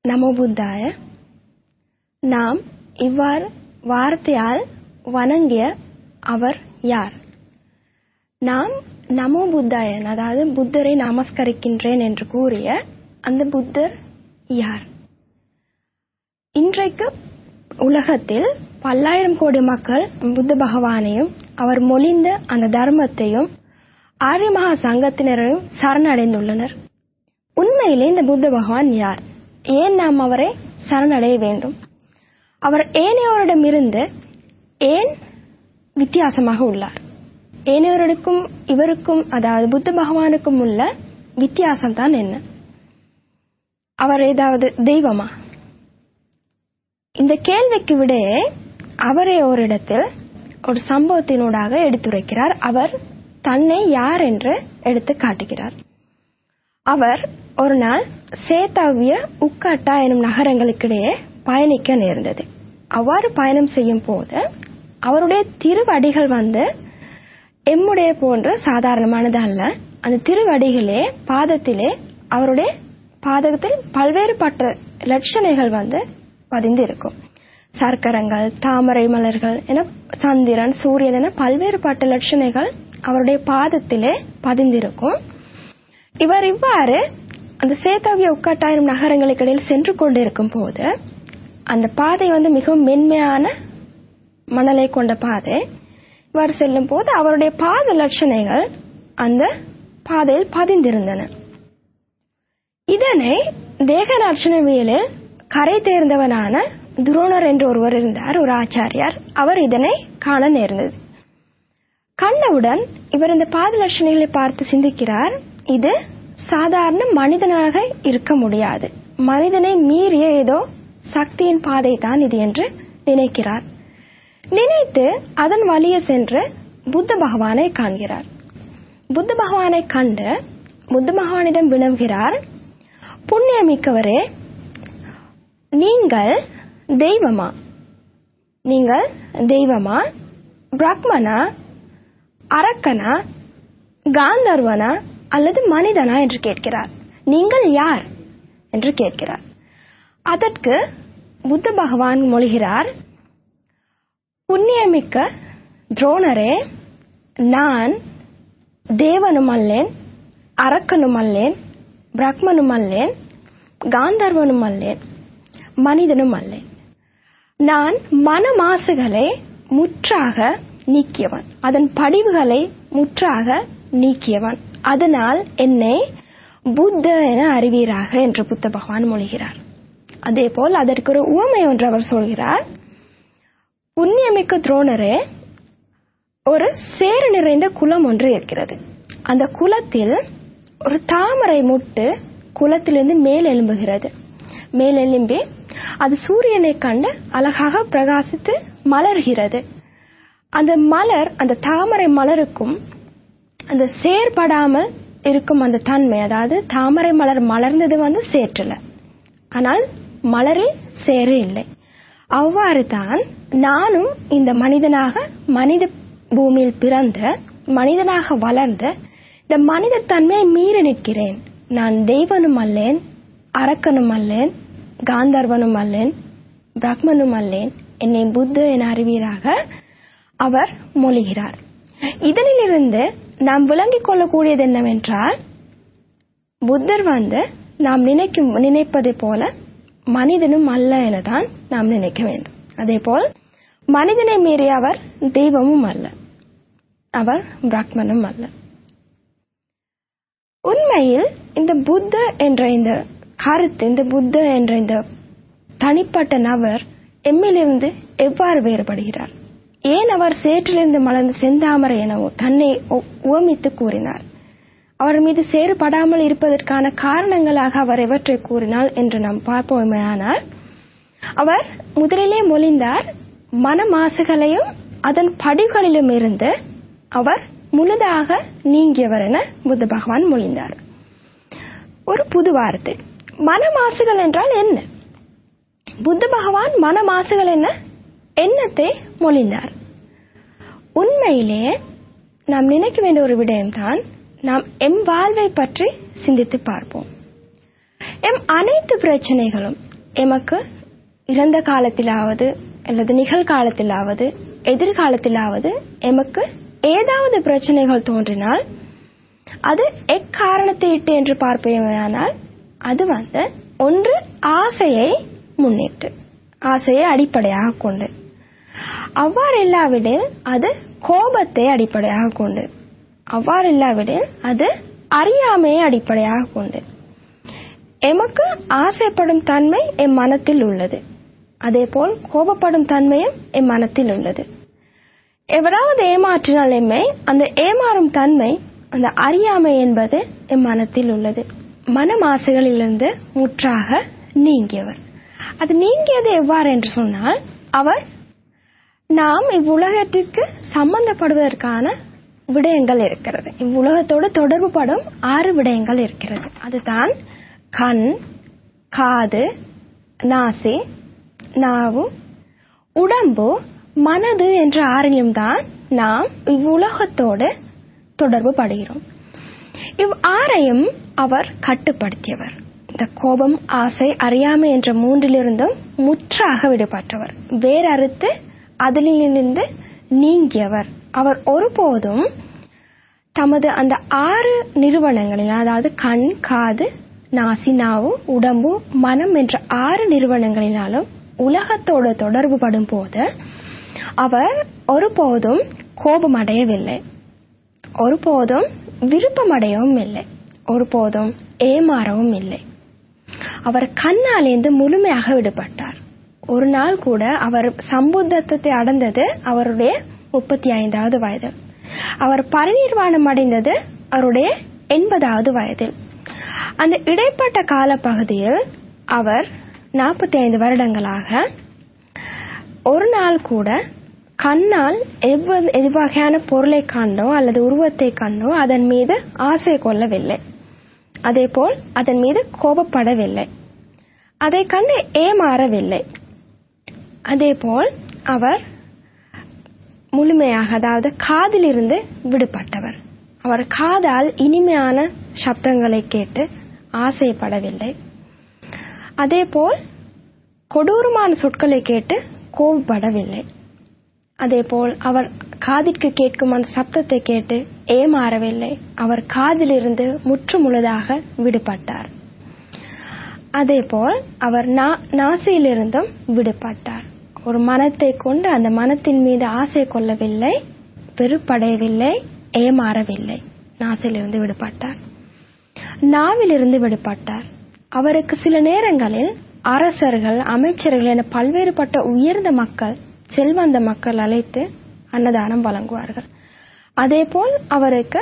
நமோ புத்தாய நாம் இவ்வாறு வார்த்தையால் வணங்கிய அவர் யார் நாம் நமோ புத்தாயன் அதாவது புத்தரை நமஸ்கரிக்கின்றேன் என்று கூறிய அந்த புத்தர் யார் இன்றைக்கு உலகத்தில் பல்லாயிரம் கோடி மக்கள் புத்த பகவானையும் அவர் மொழிந்த அந்த தர்மத்தையும் ஆரிய மகா சங்கத்தினரையும் சரணடைந்துள்ளனர் உண்மையிலே இந்த புத்த பகவான் யார் ஏன் நாம் அவரை சரணடைய வேண்டும் அவர் ஏனையோரிடமிருந்து ஏன் வித்தியாசமாக உள்ளார் ஏனையோருக்கும் இவருக்கும் அதாவது புத்த பகவானுக்கும் உள்ள வித்தியாசம் தான் என்ன அவர் ஏதாவது தெய்வமா இந்த கேள்விக்கு விடையே அவரே ஒரு இடத்தில் ஒரு சம்பவத்தினூடாக எடுத்துரைக்கிறார் அவர் தன்னை யார் என்று எடுத்து காட்டுகிறார் அவர் ஒரு நாள் சேத்தாவிய உக்காட்டா எனும் நகரங்களுக்கிடையே பயணிக்க நேர்ந்தது அவ்வாறு பயணம் செய்யும் போது அவருடைய திருவடிகள் வந்து எம்முடைய போன்று சாதாரணமானது அல்ல அந்த திருவடிகளே பாதத்திலே அவருடைய பாதகத்தில் பல்வேறுபட்ட லட்சணைகள் வந்து பதிந்து இருக்கும் சர்க்கரங்கள் தாமரை மலர்கள் என சந்திரன் சூரியன் என பல்வேறுபட்ட லட்சணைகள் அவருடைய பாதத்திலே பதிந்திருக்கும் இவர் இவ்வாறு அந்த சேத்தாவிய உக்காட்டாயிரம் நகரங்களுக்கு இடையில் சென்று கொண்டிருக்கும் போது அந்த பாதை வந்து மிகவும் மென்மையான மணலை கொண்ட பாதை இவர் செல்லும் போது அவருடைய பாத லட்சணைகள் அந்த பாதையில் பதிந்திருந்தன இதனை தேகநாட்சணவியலில் கரை தேர்ந்தவனான துரோணர் என்று ஒருவர் இருந்தார் ஒரு ஆச்சாரியார் அவர் இதனை காண நேர்ந்தது கண்டவுடன் இவர் இந்த பாத லட்சணைகளை பார்த்து சிந்திக்கிறார் இது சாதாரண மனிதனாக இருக்க முடியாது மனிதனை மீறிய ஏதோ சக்தியின் பாதை தான் இது என்று நினைக்கிறார் நினைத்து அதன் வழியே சென்று புத்த பகவானை காண்கிறார் புத்த பகவானை கண்டு புத்த பகவானிடம் வினவுகிறார் புண்ணியமிக்கவரே நீங்கள் தெய்வமா நீங்கள் தெய்வமா பிரக்மனா அரக்கனா காந்தர்வனா அல்லது மனிதனா என்று கேட்கிறார் நீங்கள் யார் என்று கேட்கிறார் அதற்கு புத்த பகவான் மொழிகிறார் புண்ணியமிக்க துரோணரே நான் தேவனும் அல்லேன் அரக்கனும் அல்லேன் பிரக்மனும் அல்லேன் காந்தர்வனும் அல்லேன் மனிதனும் அல்லேன் நான் மனமாசுகளை முற்றாக நீக்கியவன் அதன் படிவுகளை முற்றாக நீக்கியவன் அதனால் என்னை புத்த என அறிவீராக என்று புத்த பகவான் மொழிகிறார் அதே போல் அதற்கு ஒரு உவமை ஒன்று அவர் சொல்கிறார் புண்ணியமிக்க துரோணரே ஒரு சேறு நிறைந்த குளம் ஒன்று இருக்கிறது அந்த குளத்தில் ஒரு தாமரை முட்டு குளத்திலிருந்து மேல் எழும்புகிறது மேல் எழும்பி அது சூரியனை கண்டு அழகாக பிரகாசித்து மலர்கிறது அந்த மலர் அந்த தாமரை மலருக்கும் அந்த சேர்படாமல் இருக்கும் அந்த தன்மை அதாவது தாமரை மலர் மலர்ந்தது வந்து சேற்றல ஆனால் மலரில் சேரு இல்லை அவ்வாறு தான் நானும் இந்த மனிதனாக மனித பூமியில் பிறந்த மனிதனாக வளர்ந்த இந்த மனித தன்மையை மீறி நிற்கிறேன் நான் தெய்வனும் அல்லேன் அரக்கனும் அல்லேன் காந்தர்வனும் அல்லேன் பிரக்மனும் அல்லேன் என்னை புத்த என அறிவீராக அவர் மொழிகிறார் இதனிலிருந்து நாம் விளங்கிக் கொள்ளக்கூடியது என்னவென்றால் புத்தர் வந்து நாம் நினைக்கும் நினைப்பதை போல மனிதனும் அல்ல எனதான் நாம் நினைக்க வேண்டும் அதேபோல் மனிதனை மீறிய அவர் தெய்வமும் அல்ல அவர் பிராக்மனும் அல்ல உண்மையில் இந்த புத்த என்ற இந்த கருத்து இந்த புத்த என்ற இந்த தனிப்பட்ட நபர் எம்மிலிருந்து எவ்வாறு வேறுபடுகிறார் ஏன் அவர் சேற்றிலிருந்து மலர்ந்த செந்தாமரை எனவோ தன்னை உவமித்து கூறினார் அவர் மீது சேறுபடாமல் இருப்பதற்கான காரணங்களாக அவர் எவற்றை கூறினார் என்று நாம் பார்ப்போமேயானால் அவர் முதலிலே மொழிந்தார் மனமாசுகளையும் அதன் படிகளிலும் இருந்து அவர் முழுதாக நீங்கியவர் என புத்த பகவான் மொழிந்தார் ஒரு புது வார்த்தை மனமாசுகள் என்றால் என்ன புத்த பகவான் மனமாசுகள் என்ன எண்ணத்தை மொழிந்தார் உண்மையிலே நாம் நினைக்க வேண்டிய ஒரு விடயம்தான் நாம் எம் வாழ்வை பற்றி சிந்தித்து பார்ப்போம் எம் அனைத்து பிரச்சனைகளும் எமக்கு இறந்த காலத்திலாவது அல்லது நிகழ்காலத்திலாவது எதிர்காலத்திலாவது எமக்கு ஏதாவது பிரச்சனைகள் தோன்றினால் அது எக்காரணத்தை இட்டு என்று பார்ப்பேனால் அது வந்து ஒன்று ஆசையை முன்னிட்டு ஆசையை அடிப்படையாக கொண்டு அவ்வாறு இல்லாவிடில் அது கோபத்தை அடிப்படையாக கொண்டு அவ்வாறு இல்லாவிடில் அது அறியாமையை அடிப்படையாக கொண்டு எமக்கு ஆசைப்படும் தன்மை என் மனத்தில் உள்ளது அதேபோல் கோபப்படும் தன்மையும் என் மனத்தில் உள்ளது எவராவது ஏமாற்றினால் எம்மை அந்த ஏமாறும் தன்மை அந்த அறியாமை என்பது என் மனத்தில் உள்ளது மனம் ஆசைகளிலிருந்து முற்றாக நீங்கியவர் அது நீங்கியது எவ்வாறு என்று சொன்னால் அவர் நாம் இவ்வுலகத்திற்கு சம்பந்தப்படுவதற்கான விடயங்கள் இருக்கிறது இவ்வுலகத்தோடு தொடர்பு படும் ஆறு விடயங்கள் இருக்கிறது அதுதான் கண் காது நாசி நாவு உடம்பு மனது என்ற ஆறிலும் தான் நாம் இவ்வுலகத்தோடு தொடர்பு படுகிறோம் இவ் ஆறையும் அவர் கட்டுப்படுத்தியவர் இந்த கோபம் ஆசை அறியாமை என்ற மூன்றிலிருந்தும் முற்றாக விடுபட்டவர் வேறறுத்து அதிலிருந்து நீங்கியவர் அவர் ஒருபோதும் தமது அந்த ஆறு நிறுவனங்களில் அதாவது கண் காது நாசி நாவு உடம்பு மனம் என்ற ஆறு நிறுவனங்களினாலும் உலகத்தோடு தொடர்பு படும் போது அவர் ஒருபோதும் கோபம் அடையவில்லை ஒருபோதும் விருப்பமடையவும் இல்லை ஒருபோதும் ஏமாறவும் இல்லை அவர் கண்ணாலேந்து முழுமையாக விடுபட்டார் ஒரு நாள் கூட அவர் சம்புத்தத்தை அடைந்தது அவருடைய முப்பத்தி ஐந்தாவது வயதில் அவர் பரிநிர்வாணம் அடைந்தது அவருடைய எண்பதாவது வயதில் அந்த இடைப்பட்ட காலப்பகுதியில் அவர் நாற்பத்தி ஐந்து வருடங்களாக ஒரு நாள் கூட கண்ணால் எவ்வ- எவ்வகையான பொருளை கண்டோ அல்லது உருவத்தை கண்டோ அதன் மீது ஆசை கொள்ளவில்லை அதேபோல் அதன் மீது கோபப்படவில்லை அதை கண்டு ஏமாறவில்லை அதேபோல் அவர் முழுமையாக அதாவது காதிலிருந்து விடுபட்டவர் அவர் காதால் இனிமையான சப்தங்களை கேட்டு ஆசைப்படவில்லை அதேபோல் கொடூரமான சொற்களை கேட்டு கோபப்படவில்லை அதேபோல் அவர் காதிற்கு கேட்கும் அந்த சப்தத்தை கேட்டு ஏமாறவில்லை அவர் காதிலிருந்து முற்றுமுழுதாக விடுபட்டார் அதேபோல் அவர் நா- நாசியிலிருந்தும் விடுபட்டார் ஒரு மனத்தை கொண்டு அந்த மனத்தின் மீது ஆசை கொள்ளவில்லை வெறுப்படையவில்லை ஏமாறவில்லை நாசியிலிருந்து விடுபட்டார் நாவிலிருந்து விடுபட்டார் அவருக்கு சில நேரங்களில் அரசர்கள் அமைச்சர்கள் என பல்வேறுபட்ட உயர்ந்த மக்கள் செல்வந்த மக்கள் அழைத்து அன்னதானம் வழங்குவார்கள் அதேபோல் அவருக்கு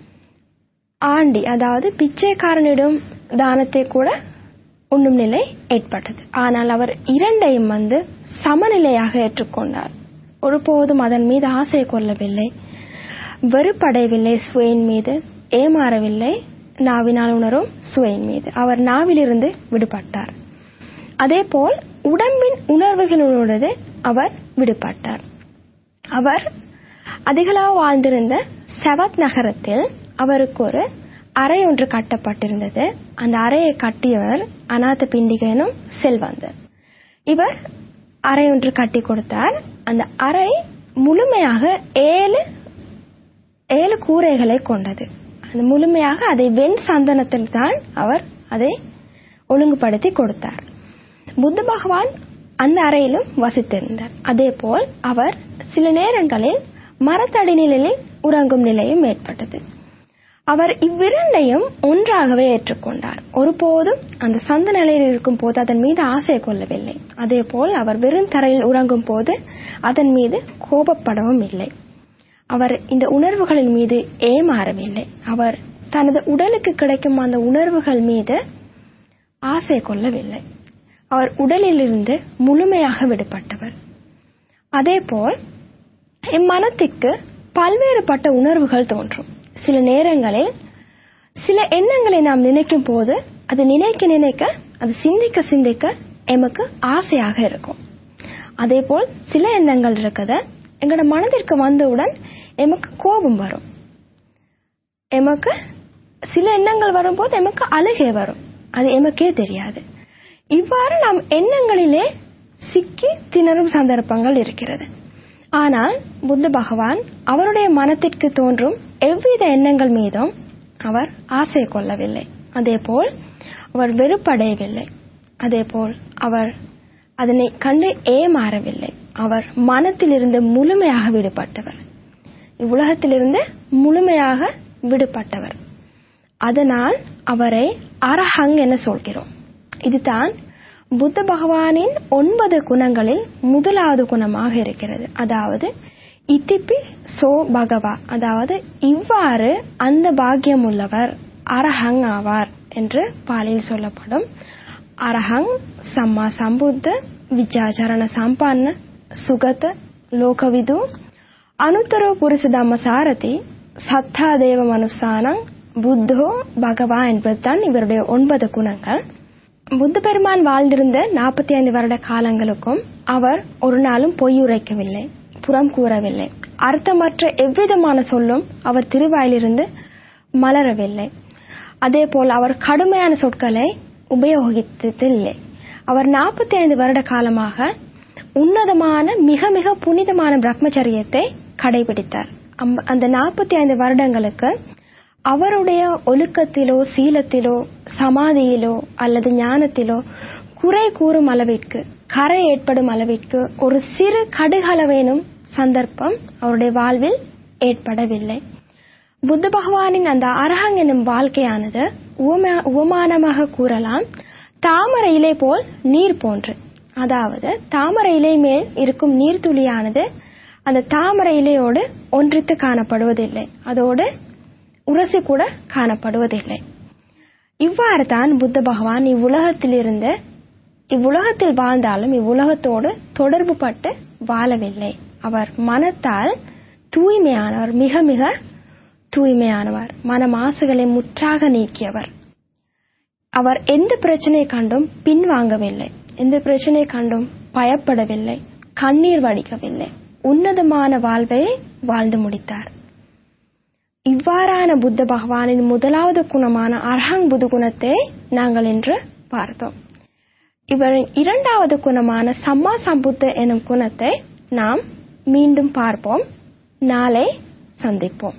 ஆண்டி அதாவது பிச்சைக்காரனிடம் தானத்தை கூட உண்ணும் நிலை ஏற்பட்டது ஆனால் அவர் இரண்டையும் வந்து சமநிலையாக ஏற்றுக்கொண்டார் ஒருபோதும் அதன் மீது ஆசை கொள்ளவில்லை வெறுப்படையவில்லை சுவையின் மீது ஏமாறவில்லை நாவினால் உணரும் சுவையின் மீது அவர் நாவிலிருந்து விடுபட்டார் அதேபோல் உடம்பின் உணர்வுகளோடு அவர் விடுபட்டார் அவர் அதிகளாக வாழ்ந்திருந்த செவத் நகரத்தில் அவருக்கு ஒரு அறை ஒன்று கட்டப்பட்டிருந்தது அந்த அறையை கட்டியவர் அநாத பிண்டிகனும் செல்வந்தர் இவர் அறை ஒன்று கட்டி கொடுத்தார் அந்த அறை முழுமையாக ஏழு ஏழு கூரைகளை கொண்டது அது முழுமையாக அதை வெண் சந்தனத்தில் தான் அவர் அதை ஒழுங்குபடுத்தி கொடுத்தார் புத்த பகவான் அந்த அறையிலும் வசித்திருந்தார் அதேபோல் அவர் சில நேரங்களில் மரத்தடி நிலையில் உறங்கும் நிலையும் ஏற்பட்டது அவர் இவ்விரண்டையும் ஒன்றாகவே ஏற்றுக்கொண்டார் ஒருபோதும் அந்த சந்த நிலையில் இருக்கும் போது அதன் மீது ஆசை கொள்ளவில்லை அதேபோல் அவர் வெறும் தரையில் உறங்கும் போது அதன் மீது கோபப்படவும் இல்லை அவர் இந்த உணர்வுகளின் மீது ஏமாறவில்லை அவர் தனது உடலுக்கு கிடைக்கும் அந்த உணர்வுகள் மீது ஆசை கொள்ளவில்லை அவர் உடலிலிருந்து முழுமையாக விடுபட்டவர் அதேபோல் எம் மனத்திற்கு பல்வேறுபட்ட உணர்வுகள் தோன்றும் சில நேரங்களில் சில எண்ணங்களை நாம் நினைக்கும் போது அது நினைக்க நினைக்க அது சிந்திக்க சிந்திக்க எமக்கு ஆசையாக இருக்கும் அதேபோல் சில எண்ணங்கள் இருக்குது எங்களோட மனதிற்கு வந்தவுடன் எமக்கு கோபம் வரும் எமக்கு சில எண்ணங்கள் வரும்போது எமக்கு அழுகை வரும் அது எமக்கே தெரியாது இவ்வாறு நாம் எண்ணங்களிலே சிக்கி திணறும் சந்தர்ப்பங்கள் இருக்கிறது ஆனால் புத்த பகவான் அவருடைய மனத்திற்கு தோன்றும் எவ்வித எண்ணங்கள் மீதும் அவர் ஆசை கொள்ளவில்லை அதேபோல் அவர் வெறுப்படையவில்லை அதேபோல் அவர் அதனை கண்டு ஏமாறவில்லை அவர் மனத்திலிருந்து முழுமையாக விடுபட்டவர் இவ்வுலகத்திலிருந்து முழுமையாக விடுபட்டவர் அதனால் அவரை அரஹங் என சொல்கிறோம் இதுதான் புத்த பகவானின் ஒன்பது குணங்களில் முதலாவது குணமாக இருக்கிறது அதாவது இத்திப்பி சோ பகவா அதாவது இவ்வாறு அந்த பாக்கியம் உள்ளவர் அரஹங் ஆவார் என்று பாலியில் சொல்லப்படும் அரஹங் சம்மா சம்புத்த விஜாச்சரண சம்பன்ன சுகத லோகவிது அனுத்தரோ புருஷ தம்ம சாரதி சத்தா தேவ மனுசானம் புத்தோ பகவா என்பதுதான் இவருடைய ஒன்பது குணங்கள் புத்த பெருமான் வாழ்ந்திருந்த நாற்பத்தி ஐந்து வருட காலங்களுக்கும் அவர் ஒரு நாளும் பொய் உரைக்கவில்லை புறம் கூறவில்லை அர்த்தமற்ற எவ்விதமான சொல்லும் அவர் திருவாயிலிருந்து மலரவில்லை அதேபோல் அவர் கடுமையான சொற்களை உபயோகித்ததில்லை அவர் நாற்பத்தி ஐந்து வருட காலமாக உன்னதமான மிக மிக புனிதமான பிரம்மச்சரியத்தை கடைபிடித்தார் அந்த நாற்பத்தி ஐந்து வருடங்களுக்கு அவருடைய ஒழுக்கத்திலோ சீலத்திலோ சமாதியிலோ அல்லது ஞானத்திலோ குறை கூறும் அளவிற்கு கரை ஏற்படும் அளவிற்கு ஒரு சிறு கடுகளவேனும் சந்தர்ப்பம் அவருடைய வாழ்வில் ஏற்படவில்லை புத்த பகவானின் அந்த அரகங் என்னும் வாழ்க்கையானது உவமானமாக கூறலாம் தாமரை இலை போல் நீர் போன்று அதாவது தாமரை இலை மேல் இருக்கும் நீர்த்துளியானது அந்த தாமரை இலையோடு ஒன்றித்து காணப்படுவதில்லை அதோடு உரசி கூட காணப்படுவதில்லை இவ்வாறு தான் புத்த பகவான் இவ்வுலகத்திலிருந்து இவ்வுலகத்தில் வாழ்ந்தாலும் இவ்வுலகத்தோடு தொடர்பு பட்டு வாழவில்லை அவர் மனத்தால் தூய்மையானவர் மிக மிக தூய்மையானவர் மன மாசுகளை முற்றாக நீக்கியவர் அவர் எந்த பிரச்சனை கண்டும் பின்வாங்கவில்லை எந்த பிரச்சனை கண்டும் பயப்படவில்லை கண்ணீர் வடிக்கவில்லை உன்னதமான வாழ்வை வாழ்ந்து முடித்தார் இவ்வாறான புத்த பகவானின் முதலாவது குணமான அர்ஹங் புது குணத்தை நாங்கள் இன்று பார்த்தோம் இவரின் இரண்டாவது குணமான சம்மா சம்புத்த எனும் குணத்தை நாம் மீண்டும் பார்ப்போம் நாளை சந்திப்போம்